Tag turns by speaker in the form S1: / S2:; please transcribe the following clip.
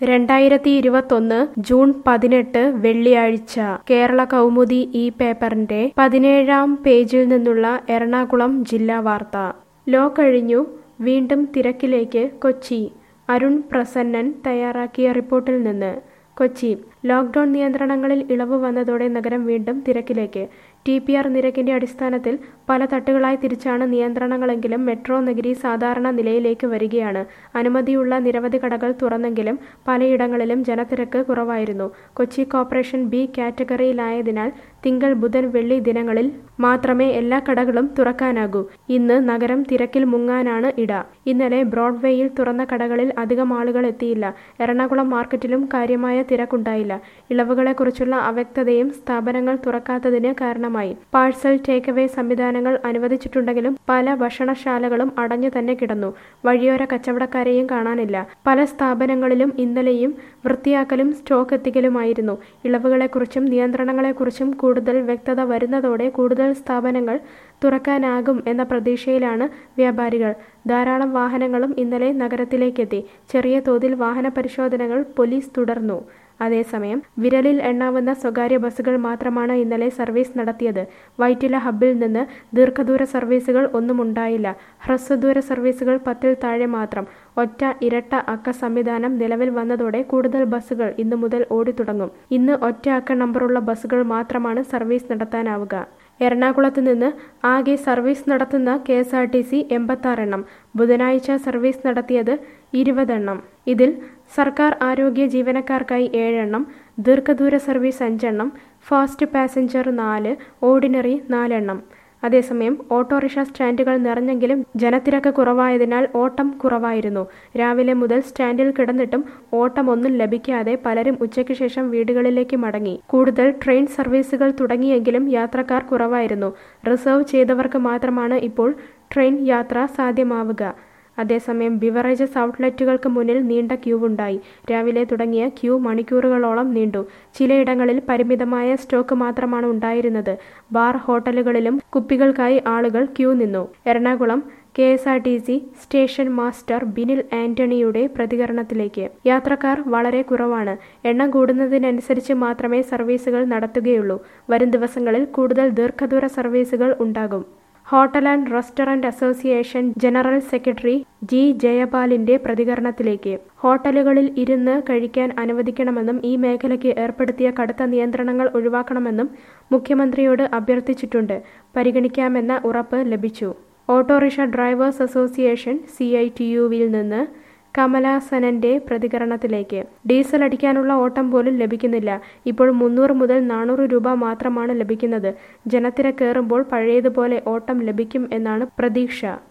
S1: രണ്ടായിരത്തി ഇരുപത്തൊന്ന് ജൂൺ പതിനെട്ട് വെള്ളിയാഴ്ച കേരള കൗമുദി ഈ പേപ്പറിന്റെ പതിനേഴാം പേജിൽ നിന്നുള്ള എറണാകുളം ജില്ലാ വാർത്ത ലോ കഴിഞ്ഞു വീണ്ടും തിരക്കിലേക്ക് കൊച്ചി അരുൺ പ്രസന്നൻ തയ്യാറാക്കിയ റിപ്പോർട്ടിൽ നിന്ന് കൊച്ചി ലോക്ഡൌൺ നിയന്ത്രണങ്ങളിൽ ഇളവ് വന്നതോടെ നഗരം വീണ്ടും തിരക്കിലേക്ക് ടി പി ആർ നിരക്കിന്റെ അടിസ്ഥാനത്തിൽ പല തട്ടുകളായി തിരിച്ചാണ് നിയന്ത്രണങ്ങളെങ്കിലും മെട്രോ നഗരി സാധാരണ നിലയിലേക്ക് വരികയാണ് അനുമതിയുള്ള നിരവധി കടകൾ തുറന്നെങ്കിലും പലയിടങ്ങളിലും ജനത്തിരക്ക് കുറവായിരുന്നു കൊച്ചി കോർപ്പറേഷൻ ബി കാറ്റഗറിയിലായതിനാൽ തിങ്കൾ ബുധൻ വെള്ളി ദിനങ്ങളിൽ മാത്രമേ എല്ലാ കടകളും തുറക്കാനാകൂ ഇന്ന് നഗരം തിരക്കിൽ മുങ്ങാനാണ് ഇട ഇന്നലെ ബ്രോഡ്വേയിൽ തുറന്ന കടകളിൽ അധികം ആളുകൾ എത്തിയില്ല എറണാകുളം മാർക്കറ്റിലും കാര്യമായ തിരക്കുണ്ടായില്ല ഇളവുകളെക്കുറിച്ചുള്ള അവ്യക്തതയും സ്ഥാപനങ്ങൾ തുറക്കാത്തതിന് കാരണമായി പാഴ്സൽ ടേക്ക് അവേ സംവിധാനങ്ങൾ അനുവദിച്ചിട്ടുണ്ടെങ്കിലും പല ഭക്ഷണശാലകളും അടഞ്ഞു തന്നെ കിടന്നു വഴിയോര കച്ചവടക്കാരെയും കാണാനില്ല പല സ്ഥാപനങ്ങളിലും ഇന്നലെയും വൃത്തിയാക്കലും സ്റ്റോക്ക് എത്തിക്കലുമായിരുന്നു ഇളവുകളെക്കുറിച്ചും നിയന്ത്രണങ്ങളെക്കുറിച്ചും കൂടുതൽ വ്യക്തത വരുന്നതോടെ കൂടുതൽ സ്ഥാപനങ്ങൾ തുറക്കാനാകും എന്ന പ്രതീക്ഷയിലാണ് വ്യാപാരികൾ ധാരാളം വാഹനങ്ങളും ഇന്നലെ നഗരത്തിലേക്കെത്തി ചെറിയ തോതിൽ വാഹന പരിശോധനകൾ പോലീസ് തുടർന്നു അതേസമയം വിരലിൽ എണ്ണാവുന്ന സ്വകാര്യ ബസ്സുകൾ മാത്രമാണ് ഇന്നലെ സർവീസ് നടത്തിയത് വൈറ്റില ഹബ്ബിൽ നിന്ന് ദീർഘദൂര സർവീസുകൾ ഒന്നും ഉണ്ടായില്ല ഹ്രസ്വദൂര സർവീസുകൾ പത്തിൽ താഴെ മാത്രം ഒറ്റ ഇരട്ട അക്ക സംവിധാനം നിലവിൽ വന്നതോടെ കൂടുതൽ ബസ്സുകൾ ഇന്നു മുതൽ ഓടിത്തുടങ്ങും ഇന്ന് ഒറ്റ അക്ക നമ്പറുള്ള ബസ്സുകൾ മാത്രമാണ് സർവീസ് നടത്താനാവുക എറണാകുളത്ത് നിന്ന് ആകെ സർവീസ് നടത്തുന്ന K S R T C എൺപത്താറെണ്ണം ബുധനാഴ്ച സർവീസ് നടത്തിയത് ഇരുപതെണ്ണം ഇതിൽ സർക്കാർ ആരോഗ്യ ജീവനക്കാർക്കായി ഏഴെണ്ണം ദീർഘദൂര സർവീസ് അഞ്ചെണ്ണം ഫാസ്റ്റ് പാസഞ്ചർ നാല് ഓർഡിനറി നാലെണ്ണം അതേസമയം ഓട്ടോറിക്ഷ സ്റ്റാൻഡുകൾ നിറഞ്ഞെങ്കിലും ജനത്തിരക്ക് കുറവായതിനാൽ ഓട്ടം കുറവായിരുന്നു രാവിലെ മുതൽ സ്റ്റാൻഡിൽ കിടന്നിട്ടും ഓട്ടം ഒന്നും ലഭിക്കാതെ പലരും ഉച്ചയ്ക്ക് ശേഷം വീടുകളിലേക്ക് മടങ്ങി കൂടുതൽ ട്രെയിൻ സർവീസുകൾ തുടങ്ങിയെങ്കിലും യാത്രക്കാർ കുറവായിരുന്നു റിസർവ് ചെയ്തവർക്ക് മാത്രമാണ് ഇപ്പോൾ ട്രെയിൻ യാത്ര സാധ്യമാവുക അതേസമയം ബിവറേജസ് ഔട്ട്ലെറ്റുകൾക്ക് മുന്നിൽ നീണ്ട ക്യൂ ഉണ്ടായി രാവിലെ തുടങ്ങിയ ക്യൂ മണിക്കൂറുകളോളം നീണ്ടു ചിലയിടങ്ങളിൽ പരിമിതമായ സ്റ്റോക്ക് മാത്രമാണ് ഉണ്ടായിരുന്നത് ബാർ ഹോട്ടലുകളിലും കുപ്പികൾക്കായി ആളുകൾ ക്യൂ നിന്നു Ernakulam K S R T C station master Binil ആന്റണിയുടെ പ്രതികരണത്തിലേക്ക് യാത്രക്കാർ വളരെ കുറവാണ് എണ്ണം കൂടുന്നതിനനുസരിച്ച് മാത്രമേ സർവീസുകൾ നടത്തുകയുള്ളൂ വരും ദിവസങ്ങളിൽ കൂടുതൽ ദീർഘദൂര സർവീസുകൾ ഉണ്ടാകും hotel and restaurant association general secretary G ജയപാലിന്റെ പ്രതികരണത്തിലേക്ക് ഹോട്ടലുകളിൽ ഇരുന്ന് കഴിക്കാൻ അനുവദിക്കണമെന്നും ഈ മേഖലയ്ക്ക് ഏർപ്പെടുത്തിയ കടുത്ത നിയന്ത്രണങ്ങൾ ഒഴിവാക്കണമെന്നും മുഖ്യമന്ത്രിയോട് അഭ്യർത്ഥിച്ചിട്ടുണ്ട് പരിഗണിക്കാമെന്ന ഉറപ്പ് ലഭിച്ചു autorickshaw drivers association C I T യുവിൽ നിന്ന് കമലാസനന്റെ പ്രതികരണത്തിലേക്ക് ഡീസൽ അടിക്കാനുള്ള ഓട്ടം പോലും ലഭിക്കുന്നില്ല ഇപ്പോൾ മുന്നൂറ് മുതൽ നാനൂറ് രൂപ മാത്രമാണ് ലഭിക്കുന്നത് ജനത്തിരക്കേറുമ്പോൾ പഴയതുപോലെ ഓട്ടം ലഭിക്കും എന്നാണ് പ്രതീക്ഷ